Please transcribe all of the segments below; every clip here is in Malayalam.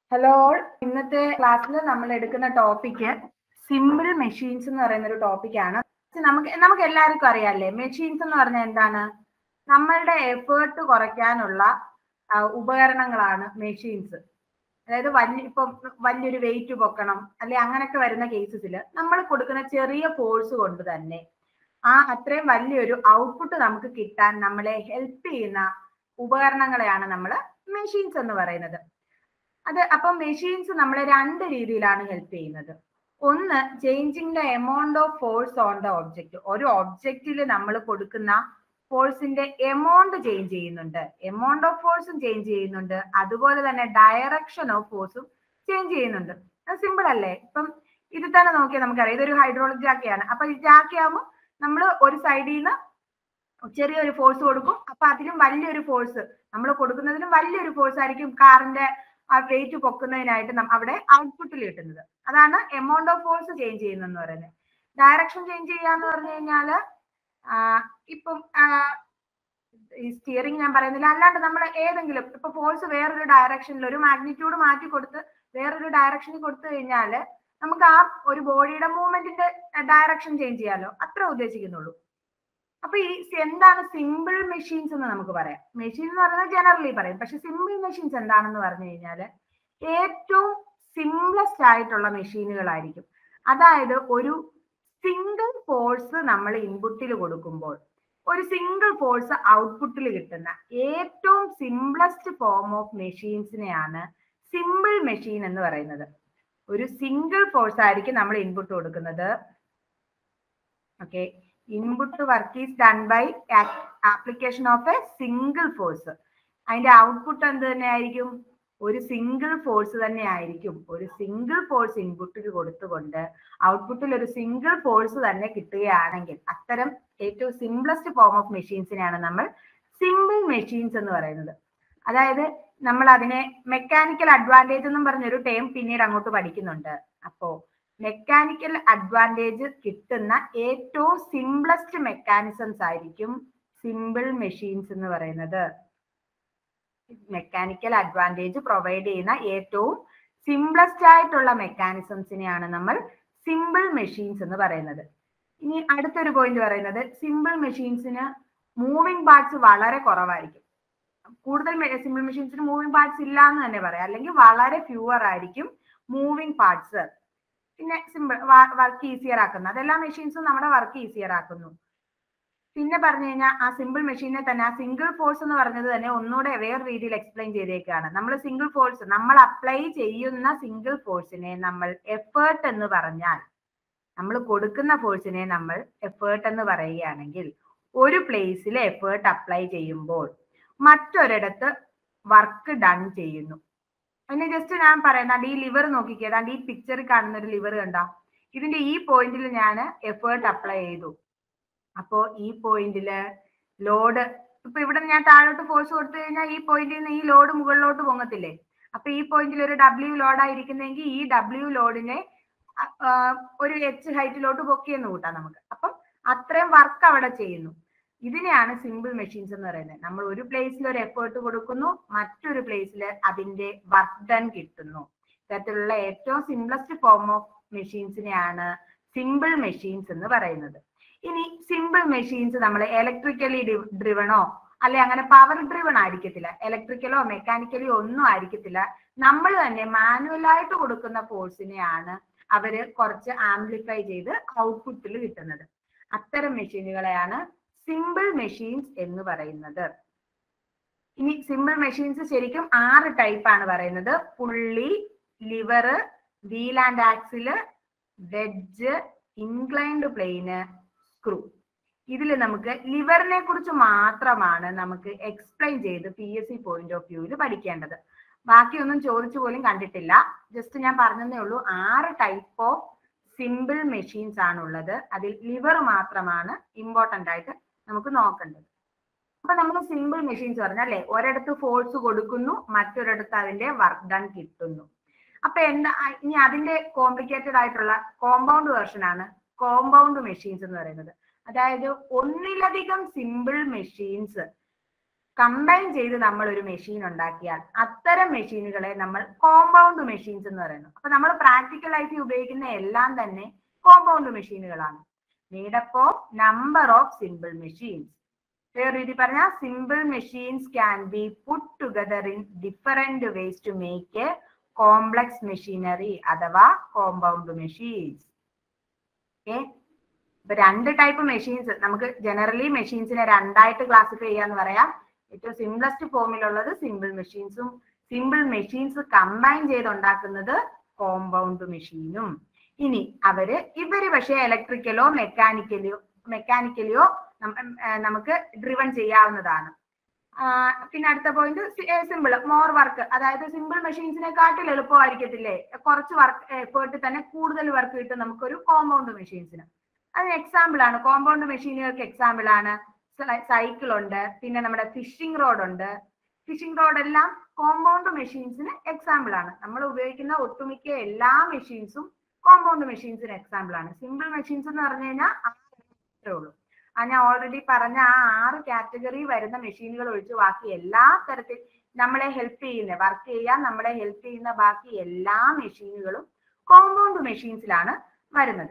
ഹലോ ഇന്നത്തെ ക്ലാസ്സിൽ നമ്മൾ എടുക്കുന്ന ടോപ്പിക്ക് സിമ്പിൾ മെഷീൻസ് എന്ന് പറയുന്ന ഒരു ടോപ്പിക്കാണ് നമുക്ക് നമുക്ക് എല്ലാവർക്കും അറിയാല്ലേ മെഷീൻസ് എന്ന് പറഞ്ഞാൽ എന്താണ് നമ്മളുടെ എഫേർട്ട് കുറയ്ക്കാനുള്ള ആ, ഉപകരണങ്ങളാണ് മെഷീൻസ് അതായത് വലിയ ഇപ്പം വലിയൊരു വെയിറ്റ് പൊക്കണം അല്ലെ അങ്ങനെയൊക്കെ വരുന്ന കേസസിൽ നമ്മൾ കൊടുക്കുന്ന ചെറിയ ഫോഴ്സ് കൊണ്ട് തന്നെ ആ അത്രയും വലിയൊരു ഔട്ട്പുട്ട് നമുക്ക് കിട്ടാൻ നമ്മളെ ഹെൽപ്പ് ചെയ്യുന്ന ഉപകരണങ്ങളെയാണ് നമ്മൾ മെഷീൻസ് എന്ന് പറയുന്നത് അത് അപ്പം മെഷീൻസ് നമ്മളെ രണ്ട് രീതിയിലാണ് ഹെൽപ്പ് ചെയ്യുന്നത് ഒന്ന് changing the amount of force on the object ഒരു ഒബ്ജക്റ്റിൽ നമ്മൾ കൊടുക്കുന്ന ഫോഴ്സിന്റെ എമൗണ്ട് ചേഞ്ച് ചെയ്യുന്നുണ്ട് എമൗണ്ട് ഓഫ് ഫോഴ്സും ചേഞ്ച് ചെയ്യുന്നുണ്ട് അതുപോലെ തന്നെ ഡയറക്ഷൻ ഓഫ് ഫോഴ്സും ചേഞ്ച് ചെയ്യുന്നുണ്ട് അത് സിമ്പിൾ അല്ലേ ഇപ്പം ഇത് തന്നെ നോക്കിയാൽ നമുക്കറിയാം ഇതൊരു ഹൈഡ്രോളിക് ജാക്കയാണ് അപ്പൊ ഈ ജാക്കയാകുമ്പോൾ നമ്മൾ ഒരു സൈഡിൽ നിന്ന് ചെറിയൊരു ഫോഴ്സ് കൊടുക്കും അപ്പൊ അതിലും വലിയൊരു ഫോഴ്സ് നമ്മൾ കൊടുക്കുന്നതിലും വലിയൊരു ഫോഴ്സ് ആയിരിക്കും കാറിന്റെ ആ വെയിറ്റ് പൊക്കുന്നതിനായിട്ട് നം- അവിടെ ഔട്ട്പുട്ടിൽ കിട്ടുന്നത് അതാണ് എമൗണ്ട് ഓഫ് ഫോഴ്സ് ചേഞ്ച് ചെയ്യുന്നതെന്ന് പറയുന്നത് ഡയറക്ഷൻ ചേഞ്ച് ചെയ്യാന്ന് പറഞ്ഞു കഴിഞ്ഞാല് ആ, ഇപ്പം ആ, ഈ സ്റ്റിയറിംഗ് ഞാൻ പറയുന്നില്ല അല്ലാണ്ട് നമ്മൾ ഏതെങ്കിലും ഇപ്പൊ ഫോഴ്സ് വേറൊരു ഡയറക്ഷനിൽ ഒരു മാഗ്നിറ്റ്യൂഡ് മാറ്റി കൊടുത്ത് വേറൊരു ഡയറക്ഷനിൽ കൊടുത്തു കഴിഞ്ഞാല് നമുക്ക് ആ ഒരു ബോഡിയുടെ മൂവ്മെന്റിന്റെ ഡയറക്ഷൻ ചേഞ്ച് ചെയ്യാലോ അത്ര ഉദ്ദേശിക്കുന്നുള്ളൂ അപ്പൊ ഈ സി- എന്താണ് സിമ്പിൾ മെഷീൻസ് എന്ന് നമുക്ക് പറയാം മെഷീൻ എന്ന് പറയുന്നത് ജനറലി പറയും പക്ഷെ സിമ്പിൾ മെഷീൻസ് എന്താണെന്ന് പറഞ്ഞു കഴിഞ്ഞാൽ ഏറ്റവും സിംപ്ലസ്റ്റ് ആയിട്ടുള്ള മെഷീനുകളായിരിക്കും അതായത് ഒരു സിംഗിൾ ഫോഴ്സ് നമ്മൾ ഇൻപുട്ടിൽ കൊടുക്കുമ്പോൾ ഒരു സിംഗിൾ ഫോഴ്സ് ഔട്ട്പുട്ടിൽ കിട്ടുന്ന ഏറ്റവും സിംപ്ലസ്റ്റ് ഫോം ഓഫ് മെഷീൻസിനെയാണ് സിമ്പിൾ മെഷീൻ എന്ന് പറയുന്നത് ഒരു സിംഗിൾ ഫോഴ്സ് ആയിരിക്കും നമ്മൾ ഇൻപുട്ട് കൊടുക്കുന്നത് okay input work is done by application of a single force അതിന്റെ ഔട്ട്പുട്ട് എന്ത് തന്നെ ആയിരിക്കും ഒരു സിംഗിൾ ഫോഴ്സ് തന്നെ ആയിരിക്കും ഒരു സിംഗിൾ ഫോഴ്സ് ഇൻപുട്ടിൽ കൊടുത്തുകൊണ്ട് ഔട്ട്പുട്ടിൽ ഒരു സിംഗിൾ ഫോഴ്സ് തന്നെ കിട്ടുകയാണെങ്കിൽ അത്തരം ഏറ്റവും സിംപ്ലസ്റ്റ് ഫോം ഓഫ് മെഷീൻസിനെയാണ് നമ്മൾ സിമ്പിൾ മെഷീൻസ് എന്ന് പറയുന്നത് അതായത് നമ്മൾ അതിനെ മെക്കാനിക്കൽ അഡ്വാൻറ്റേജ് എന്നും പറഞ്ഞൊരു ടേം പിന്നീട് അങ്ങോട്ട് പഠിക്കുന്നുണ്ട് അപ്പോ മെക്കാനിക്കൽ അഡ്വാൻറ്റേജ് കിട്ടുന്ന ഏറ്റവും സിംപ്ലസ്റ്റ് മെക്കാനിസംസ് ആയിരിക്കും സിമ്പിൾ മെഷീൻസ് എന്ന് പറയുന്നത് മെക്കാനിക്കൽ അഡ്വാൻറ്റേജ് പ്രൊവൈഡ് ചെയ്യുന്ന ഏറ്റവും സിംപ്ലസ്റ്റ് ആയിട്ടുള്ള മെക്കാനിസംസിനെയാണ് നമ്മൾ സിമ്പിൾ മെഷീൻസ് എന്ന് പറയുന്നത് ഇനി അടുത്തൊരു പോയിന്റ് പറയുന്നത് സിമ്പിൾ മെഷീൻസിന് മൂവിങ് പാർട്സ് വളരെ കുറവായിരിക്കും കൂടുതൽ സിമ്പിൾ മെഷീൻസിന് മൂവിങ് പാർട്സ് ഇല്ല എന്ന് തന്നെ പറയാം അല്ലെങ്കിൽ വളരെ ഫ്യൂവർ ആയിരിക്കും മൂവിങ് പാർട്സ് പിന്നെ സിമ്പിൾ വർക്ക് ഈസിയർ ആക്കുന്നു അതെല്ലാ മെഷീൻസും നമ്മുടെ വർക്ക് ഈസിയർ ആക്കുന്നു പിന്നെ പറഞ്ഞു കഴിഞ്ഞാൽ ആ സിമ്പിൾ മെഷീനെ തന്നെ ആ സിംഗിൾ ഫോഴ്സ് എന്ന് പറഞ്ഞത് തന്നെ ഒന്നുകൂടെ വേറെ രീതിയിൽ എക്സ്പ്ലെയിൻ ചെയ്തേക്കാണ് നമ്മൾ സിംഗിൾ ഫോഴ്സ് നമ്മൾ അപ്ലൈ ചെയ്യുന്ന സിംഗിൾ ഫോഴ്സിനെ നമ്മൾ എഫേർട്ട് എന്ന് പറഞ്ഞാൽ നമ്മൾ കൊടുക്കുന്ന ഫോഴ്സിനെ നമ്മൾ എഫേർട്ട് എന്ന് പറയുകയാണെങ്കിൽ ഒരു പ്ലേസിൽ എഫേർട്ട് അപ്ലൈ ചെയ്യുമ്പോൾ മറ്റൊരിടത്ത് വർക്ക് ഡൺ ചെയ്യുന്നു അതിന് ജസ്റ്റ് ഞാൻ പറയുന്നത് ഈ ലിവർ നോക്കിക്കേ ഏതാണ്ട് ഈ പിക്ചറിൽ കാണുന്ന ഒരു ലിവർ കണ്ട ഇതിന്റെ ഈ പോയിന്റിൽ ഞാൻ എഫേർട്ട് അപ്ലൈ ചെയ്തു അപ്പോ ഈ പോയിന്റില് ലോഡ് ഇപ്പൊ ഇവിടെ ഞാൻ താഴോട്ട് ഫോഴ്സ് കൊടുത്തു കഴിഞ്ഞാൽ ഈ പോയിന്റിൽ നിന്ന് ഈ ലോഡ് മുകളിലോട്ട് പൊങ്ങത്തില്ലേ അപ്പൊ ഈ പോയിന്റിൽ ഒരു ഡബ്ല്യു ലോഡായിരിക്കുന്നെങ്കിൽ ഈ ഡബ്ല്യു ലോഡിനെ അ- ആ, ഒരു എച്ച് ഹൈറ്റിലോട്ട് പൊക്കിയെന്ന് കൂട്ടാം നമുക്ക് അപ്പം അത്രയും വർക്ക് അവിടെ ചെയ്യുന്നു ഇതിനെയാണ് സിമ്പിൾ മെഷീൻസ് എന്ന് പറയുന്നത് നമ്മൾ ഒരു പ്ലേസിൽ ഒരു എഫേർട്ട് കൊടുക്കുന്നു മറ്റൊരു പ്ലേസിൽ അതിന്റെ വർക്ക് ഡൺ കിട്ടുന്നു ഇത്തരത്തിലുള്ള ഏറ്റവും സിംപ്ലസ്റ്റ് ഫോം ഓഫ് മെഷീൻസിനെയാണ് സിമ്പിൾ മെഷീൻസ് എന്ന് പറയുന്നത് ഇനി സിമ്പിൾ മെഷീൻസ് നമ്മൾ ഇലക്ട്രിക്കലി ഡ്രിവണോ അല്ലെ അങ്ങനെ പവർ ഡ്രിവൺ ആയിരിക്കത്തില്ല ഇലക്ട്രിക്കലോ മെക്കാനിക്കലോ ഒന്നും ആയിരിക്കത്തില്ല നമ്മൾ തന്നെ മാനുവലായിട്ട് കൊടുക്കുന്ന ഫോഴ്സിനെയാണ് അവര് കുറച്ച് ആംപ്ലിഫൈ ചെയ്ത് ഔട്ട്പുട്ടിൽ കിട്ടുന്നത് അത്തരം മെഷീനുകളെയാണ് സിമ്പിൾ മെഷീൻസ് എന്ന് പറയുന്നത് ഇനി സിമ്പിൾ മെഷീൻസ് ശരിക്കും ആറ് ടൈപ്പ് ആണ് പറയുന്നത് pulley lever wheel and axle wedge inclined plane screw ഇതിൽ നമുക്ക് ലിവറിനെ കുറിച്ച് മാത്രമാണ് നമുക്ക് എക്സ്പ്ലെയിൻ ചെയ്ത് P S C point of വ്യൂവിൽ പഠിക്കേണ്ടത് ബാക്കിയൊന്നും ചോദിച്ചു പോലും കണ്ടിട്ടില്ല ജസ്റ്റ് ഞാൻ പറഞ്ഞതേ ഉള്ളൂ ആറ് ടൈപ്പ് ഓഫ് സിമ്പിൾ മെഷീൻസ് ആണുള്ളത് അതിൽ ലിവർ മാത്രമാണ് ഇമ്പോർട്ടന്റ് ആയിട്ട് നമുക്ക് നോക്കേണ്ടത് അപ്പൊ നമ്മൾ സിമ്പിൾ മെഷീൻസ് പറഞ്ഞാൽ അല്ലെ ഒരിടത്ത് ഫോഴ്സ് കൊടുക്കുന്നു മറ്റൊരിടത്ത് അതിന്റെ വർക്ക് ഡൺ കിട്ടുന്നു അപ്പൊ എന്താ ഇനി അതിന്റെ കോംപ്ലിക്കേറ്റഡ് ആയിട്ടുള്ള കോമ്പൗണ്ട് വേർഷൻ ആണ് കോമ്പൗണ്ട് മെഷീൻസ് എന്ന് പറയുന്നത് അതായത് ഒന്നിലധികം സിമ്പിൾ മെഷീൻസ് കമ്പൈൻ ചെയ്ത് നമ്മൾ ഒരു മെഷീൻ ഉണ്ടാക്കിയാൽ അത്തരം മെഷീനുകളെ നമ്മൾ കോമ്പൗണ്ട് മെഷീൻസ് എന്ന് പറയുന്നു അപ്പൊ നമ്മൾ പ്രാക്ടിക്കൽ ലൈഫിൽ ഉപയോഗിക്കുന്ന എല്ലാം തന്നെ കോമ്പൗണ്ട് മെഷീനുകളാണ് made up of number of simple machines വേറെ രീതി പറഞ്ഞാൽ simple machines can be put together in different ways to make a complex machinery അഥവാ കോമ്പൗണ്ട് മെഷീൻസ് ഓക്കെ ഇപ്പൊ രണ്ട് ടൈപ്പ് മെഷീൻസ് നമുക്ക് ജനറലി മെഷീൻസിനെ രണ്ടായിട്ട് ക്ലാസിഫൈ ചെയ്യാന്ന് പറയാം ഏറ്റവും സിംപ്ലസ്റ്റ് ഫോമിലുള്ളത് സിമ്പിൾ മെഷീൻസും സിമ്പിൾ മെഷീൻസ് കമ്പൈൻ ചെയ്ത് ഉണ്ടാക്കുന്നത് കോമ്പൗണ്ട് മെഷീനും ഇനി അവര് ഇവര് പക്ഷേ ഇലക്ട്രിക്കലോ മെക്കാനിക്കലോ മെക്കാനിക്കലിയോ നമുക്ക് ഡ്രിവൺ ചെയ്യാവുന്നതാണ് ആ, പിന്നെ അടുത്ത പോയിന്റ് സിമ്പിൾ മോർ വർക്ക് അതായത് സിമ്പിൾ മെഷീൻസിനെക്കാട്ടിൽ എളുപ്പമായിരിക്കത്തില്ലേ കുറച്ച് വർക്ക് എഫേർട്ട് തന്നെ കൂടുതൽ വർക്ക് കിട്ടും നമുക്കൊരു കോമ്പൗണ്ട് മെഷീൻസിന് അതിന് എക്സാമ്പിൾ ആണ് കോമ്പൗണ്ട് മെഷീനുകൾക്ക് എക്സാമ്പിൾ ആണ് സൈക്കിൾ ഉണ്ട് പിന്നെ നമ്മുടെ ഫിഷിംഗ് റോഡ് ഉണ്ട് ഫിഷിംഗ് റോഡ് എല്ലാം കോമ്പൗണ്ട് മെഷീൻസിന് എക്സാമ്പിൾ ആണ് നമ്മൾ ഉപയോഗിക്കുന്ന ഒട്ടുമിക്ക എല്ലാ മെഷീൻസും കോമ്പൗണ്ട് മെഷീൻസിന് എക്സാമ്പിൾ ആണ് സിമ്പിൾ മെഷീൻസ് എന്ന് പറഞ്ഞു കഴിഞ്ഞാൽ അത്രേ ഉള്ളൂ ആ ഞാൻ ഓൾറെഡി പറഞ്ഞ ആ ആറ് കാറ്റഗറി വരുന്ന മെഷീനുകൾ ഒഴിച്ച് ബാക്കി എല്ലാ തരത്തിൽ നമ്മളെ ഹെൽപ്പ് ചെയ്യുന്ന വർക്ക് ചെയ്യാൻ നമ്മളെ ഹെൽപ്പ് ചെയ്യുന്ന ബാക്കി എല്ലാ മെഷീനുകളും കോമ്പൗണ്ട് മെഷീൻസിലാണ് വരുന്നത്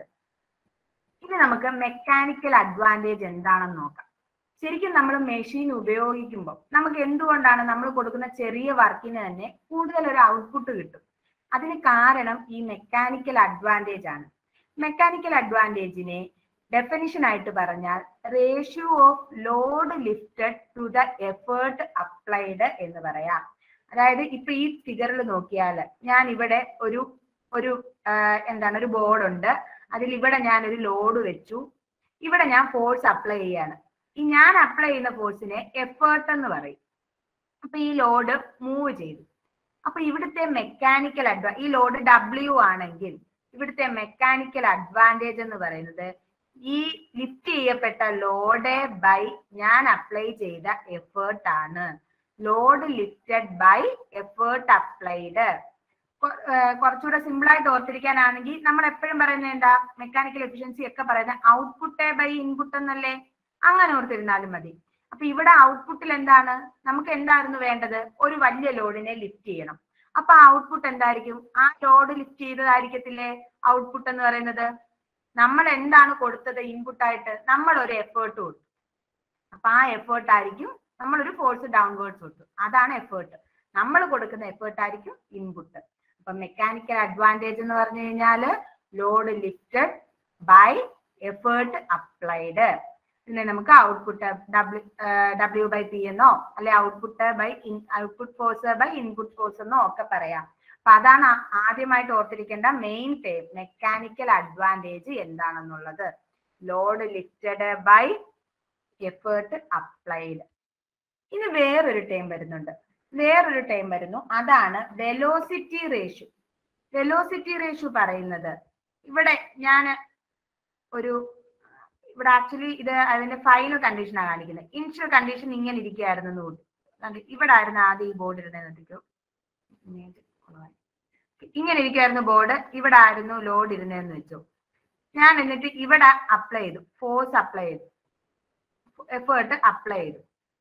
ഇനി നമുക്ക് മെക്കാനിക്കൽ അഡ്വാൻറ്റേജ് എന്താണെന്ന് നോക്കാം ശരിക്കും നമ്മൾ മെഷീൻ ഉപയോഗിക്കുമ്പോൾ നമുക്ക് എന്തുകൊണ്ടാണ് നമ്മൾ കൊടുക്കുന്ന ചെറിയ വർക്കിന് തന്നെ കൂടുതൽ ഒരു ഔട്ട്പുട്ട് കിട്ടും അതിന് കാരണം ഈ മെക്കാനിക്കൽ അഡ്വാൻറ്റേജ് ആണ് മെക്കാനിക്കൽ അഡ്വാൻറ്റേജിനെ ഡെഫിനിഷൻ ആയിട്ട് പറഞ്ഞാൽ ratio of load lifted to the effort applied എന്ന് പറയാം അതായത് ഇപ്പൊ ഈ ഫിഗറിൽ നോക്കിയാൽ ഞാൻ ഇവിടെ ഒരു ഒരു ആ, എന്താണ് ഒരു ബോർഡ് ഉണ്ട് അതിൽ ഇവിടെ ഞാൻ ഒരു ലോഡ് വെച്ചു ഇവിടെ ഞാൻ ഫോഴ്സ് അപ്ലൈ ചെയ്യാണ് ഈ ഞാൻ അപ്ലൈ ചെയ്യുന്ന ഫോഴ്സിനെ എഫേർട്ട് എന്ന് പറയും അപ്പൊ ഈ ലോഡ് മൂവ് ചെയ്തു അപ്പൊ ഇവിടുത്തെ മെക്കാനിക്കൽ അഡ്വാ ഈ ലോഡ് ഡബ്ല്യു ആണെങ്കിൽ ഇവിടുത്തെ മെക്കാനിക്കൽ അഡ്വാൻറ്റേജ് എന്ന് പറയുന്നത് ഈ ലിഫ്റ്റ് ചെയ്യപ്പെട്ട ലോഡ് ബൈ ഞാൻ അപ്ലൈ ചെയ്ത എഫേർട്ട് ആണ് load lifted by effort applied കുറച്ചുകൂടെ സിമ്പിൾ ആയിട്ട് ഓർത്തിരിക്കാനാണെങ്കിൽ നമ്മൾ എപ്പോഴും പറയുന്നത് എന്താ മെക്കാനിക്കൽ എഫിഷ്യൻസി ഒക്കെ പറയുന്നത് ഔട്ട്പുട്ട് ബൈ ഇൻപുട്ട് എന്നല്ലേ അങ്ങനെ ഓർത്തിരുന്നാലും മതി അപ്പൊ ഇവിടെ ഔട്ട്പുട്ടിൽ എന്താണ് നമുക്ക് എന്തായിരുന്നു വേണ്ടത് ഒരു വലിയ ലോഡിനെ ലിഫ്റ്റ് ചെയ്യണം അപ്പൊ ഔട്ട്പുട്ട് എന്തായിരിക്കും ആ ലോഡ് ലിഫ്റ്റ് ചെയ്തതായിരിക്കത്തില്ലേ ഔട്ട്പുട്ട് എന്ന് പറയുന്നത് നമ്മൾ എന്താണ് കൊടുത്തത് ഇൻപുട്ട് ആയിട്ട് നമ്മൾ ഒരു എഫേർട്ട് കൊടുത്തു അപ്പൊ ആ എഫേർട്ട് ആയിരിക്കും നമ്മൾ ഒരു ഫോഴ്സ് ഡൗൺവേർഡ്സ് കൊടുത്തു അതാണ് എഫേർട്ട് നമ്മൾ കൊടുക്കുന്ന എഫേർട്ട് ആയിരിക്കും ഇൻപുട്ട് അപ്പൊ മെക്കാനിക്കൽ അഡ്വാൻറ്റേജ് എന്ന് പറഞ്ഞു കഴിഞ്ഞാല് load lifted by effort applied പിന്നെ നമുക്ക് output W W by P എന്നോ അല്ലെ output by output force by input force എന്നോ ഒക്കെ പറയാം അപ്പൊ അതാണ് ആ- ആദ്യമായിട്ട് ഓർത്തിരിക്കേണ്ട മെയിൻ ടേം മെക്കാനിക്കൽ അഡ്വാൻറ്റേജ് എന്താണെന്നുള്ളത് load lifted by effort applied ഇനി വേറൊരു ടൈം വരുന്നുണ്ട് വേറൊരു ടൈം വരുന്നു അതാണ് വെലോസിറ്റി റേഷ്യൂ വെലോസിറ്റി റേഷ്യൂ പറയുന്നത് ഇവിടെ ഞാൻ ഒരു ഇവിടെ ആക്ച്വലി ഇത് അതിന്റെ ഫൈനൽ കണ്ടീഷനാണ് കാണിക്കുന്നത് ഇനിഷ്യൽ കണ്ടീഷൻ ഇങ്ങനെ ഇരിക്കുകയായിരുന്നു എന്ന് കൂട്ടി കണ്ടോ? ഇവിടെ ആയിരുന്നു ആദ്യം ഈ ബോർഡ് ഇരുന്നത് നോക്കിക്കോ Image കുറവായി. ഇങ്ങനെ ഇരിക്കുകയായിരുന്നു ബോർഡ് ഇവിടെ ആയിരുന്നു ലോഡ് ഇരുന്നതെന്ന് വെച്ചു ഞാൻ എന്നിട്ട് ഇവിടെ അപ്ലൈ ചെയ്തു ഫോഴ്സ് അപ്ലൈ ചെയ്തു എഫേർട്ട് അപ്ലൈ ചെയ്തു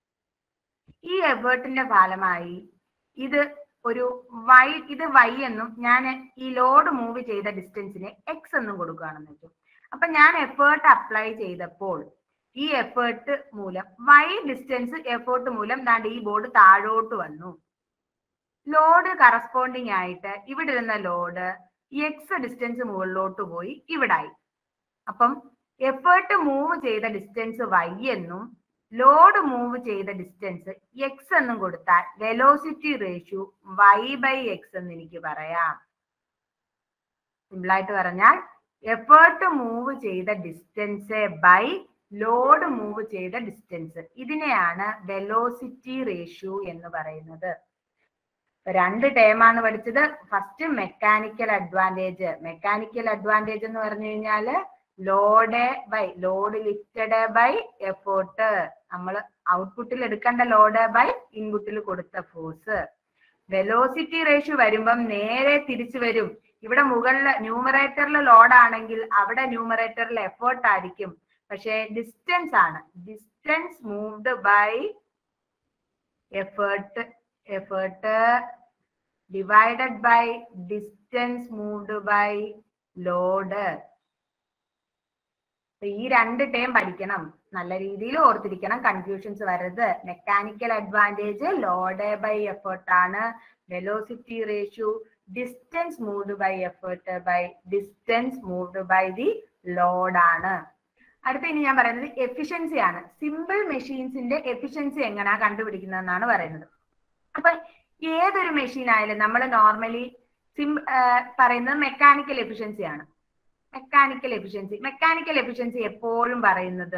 ഈ എഫേർട്ടിന്റെ ഫലമായി ഇത് ഒരു വൈ ഇത് വൈ എന്നും ഞാൻ ഈ ലോഡ് മൂവ് ചെയ്ത ഡിസ്റ്റൻസിനെ എക്സ് എന്നും കൊടുക്കുകയാണെന്ന് വെച്ചു അപ്പൊ ഞാൻ എഫേർട്ട് അപ്ലൈ ചെയ്തപ്പോൾ ഈ എഫേർട്ട് മൂലം വൈ ഡിസ്റ്റൻസ് എഫേർട്ട് മൂലം ദാണ്ട് ഈ ബോർഡ് താഴോട്ട് വന്നു ലോഡ് കറസ്പോണ്ടിങ് ആയിട്ട് ഇവിടെ ഇരുന്ന ലോഡ് എക്സ് ഡിസ്റ്റൻസ് മുകളിലോട്ട് പോയി ഇവിടായി അപ്പം എഫേർട്ട് മൂവ് ചെയ്ത ഡിസ്റ്റൻസ് വൈ എന്നും ലോഡ് മൂവ് ചെയ്ത ഡിസ്റ്റൻസ് എക്സ് എന്നും കൊടുത്താൽ velocity ratio Y by X എന്ന് എനിക്ക് പറയാം സിമ്പിൾ ആയിട്ട് പറഞ്ഞാൽ എഫേർട്ട് മൂവ് ചെയ്ത ഡിസ്റ്റൻസ് ബൈ ലോഡ് മൂവ് ചെയ്ത ഡിസ്റ്റൻസ് ഇതിനെയാണ് വെലോസിറ്റി റേഷ്യൂ എന്ന് പറയുന്നത് ഇപ്പൊ രണ്ട് ടേമാണ് പഠിച്ചത് first mechanical advantage mechanical advantage എന്ന് പറഞ്ഞു കഴിഞ്ഞാല് load by load lifted by effort നമ്മൾ ഔട്ട്പുട്ടിൽ എടുക്കേണ്ട ലോഡ് ബൈ ഇൻപുട്ടിൽ കൊടുത്ത ഫോഴ്സ് വെലോസിറ്റി റേഷ്യോ വരുമ്പം നേരെ തിരിച്ചു വരും ഇവിടെ മുകളിൽ ന്യൂമറേറ്ററിൽ ലോഡ് ആണെങ്കിൽ അവിടെ ന്യൂമറേറ്ററിൽ എഫേർട്ട് ആയിരിക്കും പക്ഷേ ഡിസ്റ്റൻസ് ആണ് distance moved by effort effort divided by distance moved by load ഈ രണ്ട് ടേം പഠിക്കണം നല്ല രീതിയിൽ ഓർത്തിരിക്കണം കൺഫ്യൂഷൻസ് വരരുത് mechanical advantage load by effort ആണ് velocity ratio distance moved by effort by distance moved by the load ആണ് അടുത്ത ഇനി ഞാൻ പറയുന്നത് എഫിഷ്യൻസി ആണ് സിമ്പിൾ മെഷീൻസിന്റെ എഫിഷ്യൻസി എങ്ങനെയാ കണ്ടുപിടിക്കുന്നതെന്നാണ് പറയുന്നത് അപ്പൊ ഏതൊരു മെഷീൻ ആയാലും നമ്മൾ നോർമലി സിം പറയുന്നത് മെക്കാനിക്കൽ എഫിഷ്യൻസി ആണ് മെക്കാനിക്കൽ എഫിഷ്യൻസി മെക്കാനിക്കൽ എഫിഷ്യൻസി എപ്പോഴും പറയുന്നത്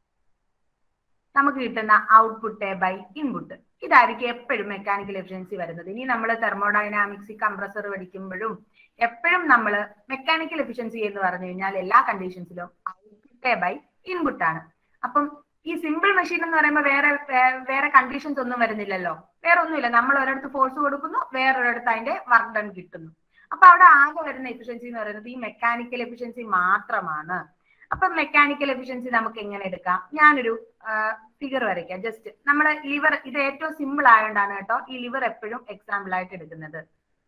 നമുക്ക് കിട്ടുന്ന ഔട്ട്പുട്ട് ബൈ ഇൻപുട്ട് ഇതായിരിക്കും എപ്പോഴും മെക്കാനിക്കൽ എഫിഷ്യൻസി വരുന്നത് ഇനി നമ്മൾ തെർമോഡൈനാമിക്സ് കംപ്രസർ പഠിക്കുമ്പോഴും എപ്പോഴും നമ്മൾ മെക്കാനിക്കൽ എഫിഷ്യൻസി എന്ന് പറഞ്ഞു കഴിഞ്ഞാൽ എല്ലാ കണ്ടീഷൻസിലും ഔട്ട്പുട്ട് ബൈ ഇൻപുട്ട് ആണ് അപ്പം ഈ സിമ്പിൾ മെഷീൻ എന്ന് പറയുമ്പോൾ വേറെ വേറെ കണ്ടീഷൻസ് ഒന്നും വരുന്നില്ലല്ലോ വേറെ ഒന്നുമില്ല നമ്മൾ ഒരിടത്ത് ഫോഴ്സ് കൊടുക്കുന്നു വേറൊരിടത്ത് അതിന്റെ വർക്ക് ഡൺ കിട്ടുന്നു അപ്പൊ അവിടെ ആകെ വരുന്ന എഫിഷ്യൻസി എന്ന് പറയുന്നത് ഈ മെക്കാനിക്കൽ എഫിഷ്യൻസി മാത്രമാണ് അപ്പൊ മെക്കാനിക്കൽ എഫിഷ്യൻസി നമുക്ക് എങ്ങനെ എടുക്കാം ഞാനൊരു ഫിഗർ വരയ്ക്കാം ജസ്റ്റ് നമ്മുടെ ലിവർ ഇത് ഏറ്റവും സിമ്പിൾ ആയതുകൊണ്ടാണ് കേട്ടോ ഈ ലിവർ എപ്പോഴും എക്സാമ്പിൾ ആയിട്ട് എടുക്കുന്നത്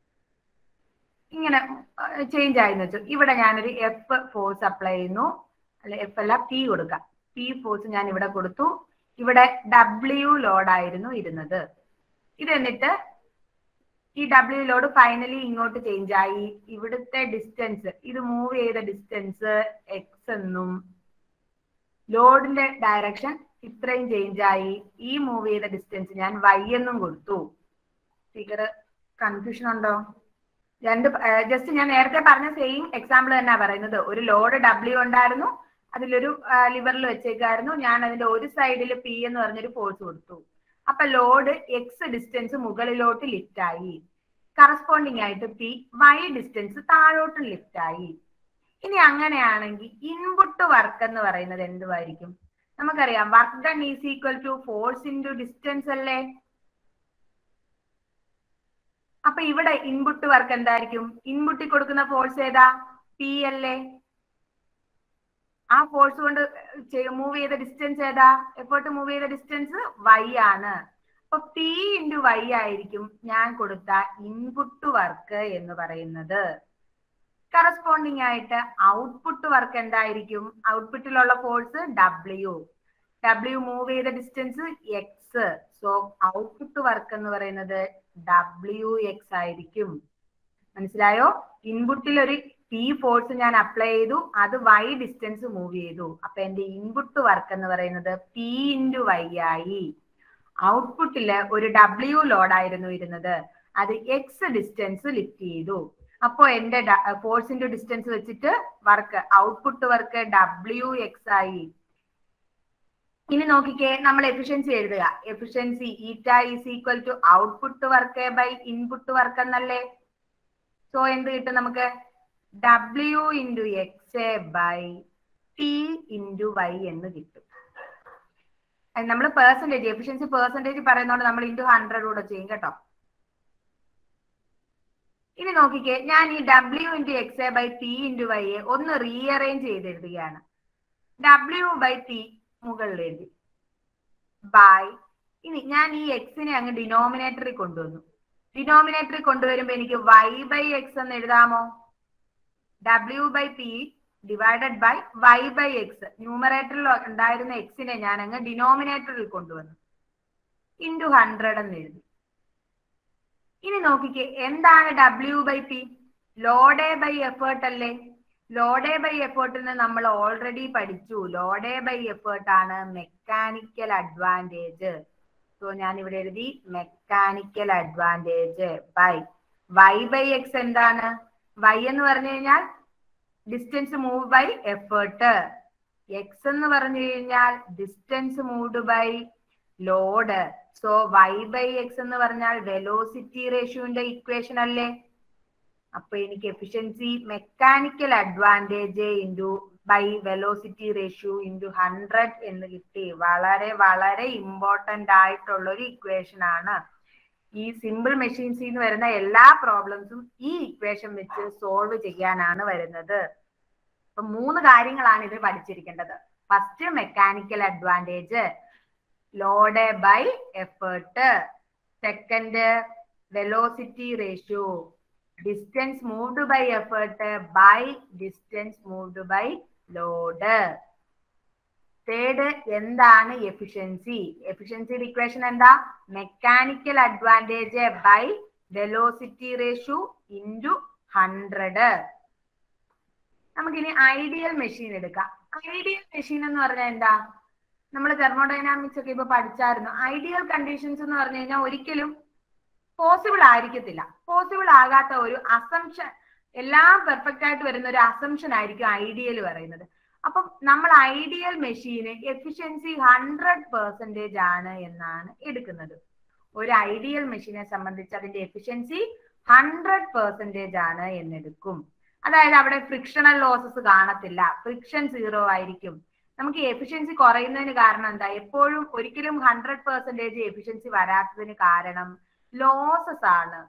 ഇങ്ങനെ ചേഞ്ച് ആയെന്ന് വെച്ചു ഇവിടെ ഞാനൊരു എഫ് ഫോഴ്സ് അപ്ലൈ ചെയ്യുന്നു അല്ലെ എഫ് അല്ല പി കൊടുക്കാം പി ഫോഴ്സ് ഞാൻ ഇവിടെ കൊടുത്തു ഇവിടെ ഡബ്ല്യു ലോഡ് ആയിരുന്നു ഇരുന്നത് ഇത് എന്നിട്ട് ഈ ഡബ്ല്യു ലോഡ് ഫൈനലി ഇങ്ങോട്ട് ചേഞ്ച് ആയി ഇവിടുത്തെ ഡിസ്റ്റൻസ് ഇത് മൂവ് ചെയ്ത ഡിസ്റ്റൻസ് എക്സ് എന്നും ലോഡിന്റെ ഡയറക്ഷൻ ഇത്രയും ചേഞ്ച് ആയി ഈ മൂവ് ചെയ്ത ഡിസ്റ്റൻസ് ഞാൻ വൈ എന്നും കൊടുത്തു ഫിഗർ കൺഫ്യൂഷൻ ഉണ്ടോ രണ്ട് ജസ്റ്റ് ഞാൻ നേരത്തെ പറഞ്ഞ സെയിം എക്സാമ്പിൾ തന്നെ പറയുന്നത് ഒരു ലോഡ് ഡബ്ല്യു ഉണ്ടായിരുന്നു അതിലൊരു ലിവറിൽ വെച്ചേക്കായിരുന്നു ഞാൻ അതിന്റെ ഒരു സൈഡിൽ പി എന്ന് പറഞ്ഞൊരു ഫോഴ്സ് കൊടുത്തു അപ്പൊ ലോഡ് എക്സ് ഡിസ്റ്റൻസ് മുകളിലോട്ട് ലിഫ്റ്റ് ആയി കറസ്പോണ്ടിങ് ആയിട്ട് പി വൈ ഡിസ്റ്റൻസ് താഴോട്ട് ലിഫ്റ്റ് ആയി ഇനി അങ്ങനെയാണെങ്കിൽ ഇൻപുട്ട് വർക്ക് എന്ന് പറയുന്നത് എന്തുമായിരിക്കും നമുക്കറിയാം work done is equal to force into distance അല്ലേ അപ്പൊ ഇവിടെ ഇൻപുട്ട് വർക്ക് എന്തായിരിക്കും ഇൻപുട്ടിൽ കൊടുക്കുന്ന ഫോഴ്സ് ഏതാ പി അല്ലേ ആ ഫോഴ്സ് കൊണ്ട് മൂവ് ചെയ്ത ഡിസ്റ്റൻസ് ഏതാ എഫേർട്ട് മൂവ് ചെയ്ത ഡിസ്റ്റൻസ് വൈ ആണ് അപ്പൊ പി ഇൻറ്റു വൈ ആയിരിക്കും ഞാൻ കൊടുത്ത ഇൻപുട്ട് വർക്ക് എന്ന് പറയുന്നത് കറസ്പോണ്ടിങ് ആയിട്ട് ഔട്ട്പുട്ട് വർക്ക് എന്തായിരിക്കും ഔട്ട്പുട്ടിലുള്ള ഫോഴ്സ് ഡബ്ല്യു ഡബ്ല്യു മൂവ് ചെയ്ത distance X so output work എന്ന് പറയുന്നത് ഡബ്ല്യു എക്സ് ആയിരിക്കും മനസ്സിലായോ ഇൻപുട്ടിൽ ഒരു പി ഫോഴ്സ് ഞാൻ അപ്ലൈ ചെയ്തു അത് വൈ ഡിസ്റ്റൻസ് മൂവ് ചെയ്തു അപ്പൊ എന്റെ ഇൻപുട്ട് വർക്ക് എന്ന് പറയുന്നത് പി ഇൻറ്റു വൈ ആയി ഔട്ട്പുട്ടില് ഒരു ഡബ്ല്യു ലോഡ് ആയിരുന്നു ഇരുന്നത് അത് എക്സ് ഡിസ്റ്റൻസ് ലിഫ്റ്റ് ചെയ്തു അപ്പോ എന്റെ ഫോഴ്സ് ഇൻറ്റു ഡിസ്റ്റൻസ് വെച്ചിട്ട് work output work W X ആയി ഇനി നോക്കിക്കേ നമ്മൾ എഫിഷ്യൻസി എഴുതുക efficiency eta is equal to output work by input work എന്നല്ലേ സോ എന്ത് കിട്ടും നമുക്ക് W into X by T into Y എന്ന് കിട്ടും നമ്മൾ പെർസെന്റേജ് എഫിഷ്യൻസി പെർസെന്റേജ് പറയുന്നതുകൊണ്ട് നമ്മൾ ഇൻറ്റു ഹൺഡ്രഡ് കൂടെ ചെയ്യും കേട്ടോ ഇനി നോക്കിക്കേ ഞാൻ ഈ W into X by T into Y ഒന്ന് റീഅറേഞ്ച് ചെയ്ത് എഴുതുകയാണ് ഡബ്ല്യു ബൈ ടി മുകളിൽ എഴുതി ബൈ ഇനി ഞാൻ ഈ എക്സിനെ അങ്ങ് ഡിനോമിനേറ്ററിൽ കൊണ്ടുവന്നു ഡിനോമിനേറ്ററിൽ കൊണ്ടുവരുമ്പോ എനിക്ക് വൈ ബൈ എക്സ് എന്ന് എഴുതാമോ W by P divided by Y by X ന്യൂമറേറ്ററിൽ ഉണ്ടായിരുന്ന എക്സിനെ ഞാൻ അങ്ങ് ഡിനോമിനേറ്ററിൽ കൊണ്ടുവന്നു ഇൻറ്റു ഹൺഡ്രഡ് എന്ന് എഴുതി ഇനി നോക്കിക്കേ എന്താണ് W by P load by effort അല്ലേ ലോഡ് ബൈ എഫേർട്ടിന് നമ്മൾ ഓൾറെഡി പഠിച്ചു ലോഡ് ബൈ എഫേർട്ട് ആണ് മെക്കാനിക്കൽ അഡ്വാൻറ്റേജ് സോ ഞാൻ ഇവിടെ എഴുതി mechanical advantage by Y by X എന്താണ് വൈ എന്ന് പറഞ്ഞു കഴിഞ്ഞാൽ distance move by effort X എന്ന് പറഞ്ഞു കഴിഞ്ഞാൽ distance moved by load so Y by X എന്ന് പറഞ്ഞാൽ വെലോസിറ്റി റേഷ്യോന്റെ ഇക്വേഷൻ അല്ലേ അപ്പൊ എനിക്ക് efficiency mechanical advantage into by velocity ratio into hundred എന്ന് കിട്ടി വളരെ വളരെ ഇമ്പോർട്ടന്റ് ആയിട്ടുള്ള ഒരു ഇക്വേഷൻ ആണ് ഈ സിമ്പിൾ മെഷീൻസിൽ നിന്ന് വരുന്ന എല്ലാ പ്രോബ്ലംസും ഈ ഇക്വേഷൻ വെച്ച് സോൾവ് ചെയ്യാനാണ് വരുന്നത് അപ്പൊ മൂന്ന് കാര്യങ്ങളാണ് ഇത് പഠിച്ചിരിക്കേണ്ടത് first mechanical advantage load by effort second velocity ratio distance moved by effort by distance moved by load third എന്താണ് എഫിഷ്യൻസി എഫിഷ്യൻസി ഇക്വേഷൻ എന്താ mechanical advantage by velocity ratio into hundred നമുക്കിനി ഐഡിയൽ മെഷീൻ എടുക്കാം ഐഡിയൽ മെഷീൻ എന്ന് പറഞ്ഞാൽ എന്താ നമ്മൾ തെർമോഡൈനാമിക്സ് ഒക്കെ ഇപ്പൊ പഠിച്ചായിരുന്നു ഐഡിയൽ കണ്ടീഷൻസ് എന്ന് പറഞ്ഞു കഴിഞ്ഞാൽ ഒരിക്കലും പോസിബിൾ ആയിരിക്കത്തില്ല പോസിബിൾ ആകാത്ത ഒരു അസംഷൻ എല്ലാം പെർഫെക്റ്റ് ആയിട്ട് വരുന്ന ഒരു അസംഷൻ ആയിരിക്കും ഐഡിയൽ പറയുന്നത് അപ്പം നമ്മൾ ഐഡിയൽ മെഷീന് എഫിഷ്യൻസി ഹൺഡ്രഡ് പെർസെൻറ്റേജ് ആണ് എന്നാണ് എടുക്കുന്നത് ഒരു ഐഡിയൽ മെഷീനെ സംബന്ധിച്ച് അതിന്റെ എഫിഷ്യൻസി ഹൺഡ്രഡ് പെർസെൻറ്റേജ് ആണ് എന്നെടുക്കും അതായത് അവിടെ ഫ്രിക്ഷണൽ ലോസസ് കാണത്തില്ല ഫ്രിക്ഷൻ സീറോ ആയിരിക്കും നമുക്ക് എഫിഷ്യൻസി കുറയുന്നതിന് കാരണം എന്താ എപ്പോഴും ഒരിക്കലും ഹൺഡ്രഡ് പെർസെൻറ്റേജ് എഫിഷ്യൻസി വരാത്തതിന് കാരണം ലോസസ് ആണ്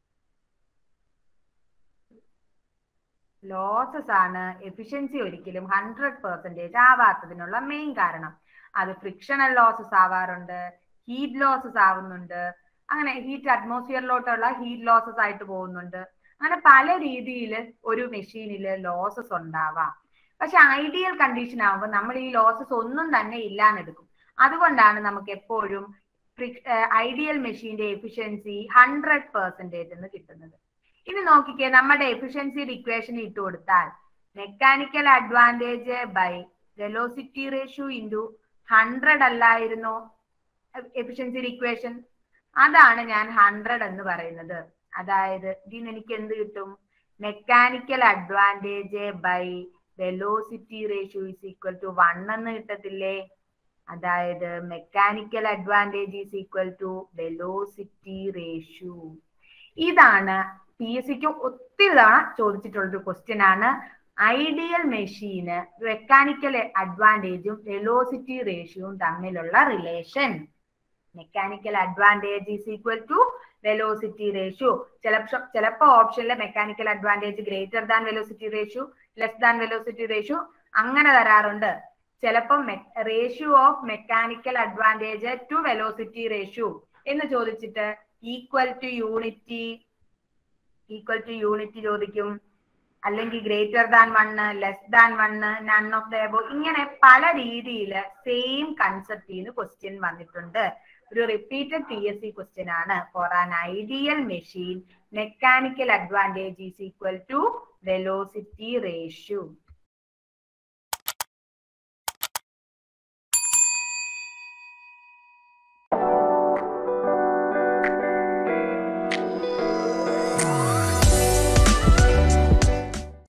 ലോസസ് ആണ് എഫിഷ്യൻസി ഒരിക്കലും ഹൺഡ്രഡ് പെർസെൻറ്റേജ് ആവാത്തതിനുള്ള മെയിൻ കാരണം അത് ഫ്രിക്ഷണൽ ലോസസ് ആവാറുണ്ട് ഹീറ്റ് ലോസസ് ആവുന്നുണ്ട് അങ്ങനെ ഹീറ്റ് അറ്റ്മോസ്ഫിയറിലോട്ടുള്ള ഹീറ്റ് ലോസസ് ആയിട്ട് പോകുന്നുണ്ട് അങ്ങനെ പല രീതിയിൽ ഒരു മെഷീനിൽ ലോസസ് ഉണ്ടാവാം പക്ഷെ ഐഡിയൽ കണ്ടീഷൻ ആകുമ്പോൾ നമ്മൾ ഈ ലോസസ് ഒന്നും തന്നെ ഇല്ലാന്നെടുക്കും അതുകൊണ്ടാണ് നമുക്ക് എപ്പോഴും ഐഡിയൽ മെഷീന്റെ എഫിഷ്യൻസി ഹൺഡ്രഡ് പെർസെൻറ്റേജ് എന്ന് കിട്ടുന്നത് ഇനി നോക്കിക്കേ നമ്മുടെ എഫിഷ്യൻസിയുടെ ഇക്വേഷൻ ഇട്ട് കൊടുത്താൽ mechanical advantage by velocity ratio into hundred അല്ലായിരുന്നോ എഫിഷ്യൻസിയുടെ ഇക്വേഷൻ അതാണ് ഞാൻ ഹൺഡ്രഡ് എന്ന് പറയുന്നത് അതായത് ഇതിന് എനിക്ക് എന്ത് കിട്ടും mechanical advantage by velocity ratio is equal to one എന്ന് കിട്ടത്തില്ലേ അതായത് mechanical advantage is equal to velocity ratio ഇതാണ് പി എസ് സിക്ക് ഒത്തിരി തവണ ചോദിച്ചിട്ടുള്ളൊരു ക്വസ്റ്റ്യൻ ആണ് ഐഡിയൽ മെഷീന് മെക്കാനിക്കൽ അഡ്വാൻറ്റേജും വെലോസിറ്റി റേഷ്യോയും തമ്മിലുള്ള relation mechanical advantage is equal to velocity ratio ചിലപ്പോ ചിലപ്പോ ഓപ്ഷനിലെ mechanical advantage greater than velocity ratio less than velocity ratio അങ്ങനെ തരാറുണ്ട് ചിലപ്പം ratio of mechanical advantage to velocity ratio എന്ന് ചോദിച്ചിട്ട് equal to unity equal to unit ചോദിക്കും അല്ലെങ്കിൽ greater than one less than one none of the above ഇങ്ങനെ പല രീതിയിൽ സെയിം കൺസെപ്റ്റിന്ന് ക്വസ്റ്റ്യൻ വന്നിട്ടുണ്ട് ഒരു repeated P S C question ആണ് for an ideal machine mechanical advantage is equal to velocity ratio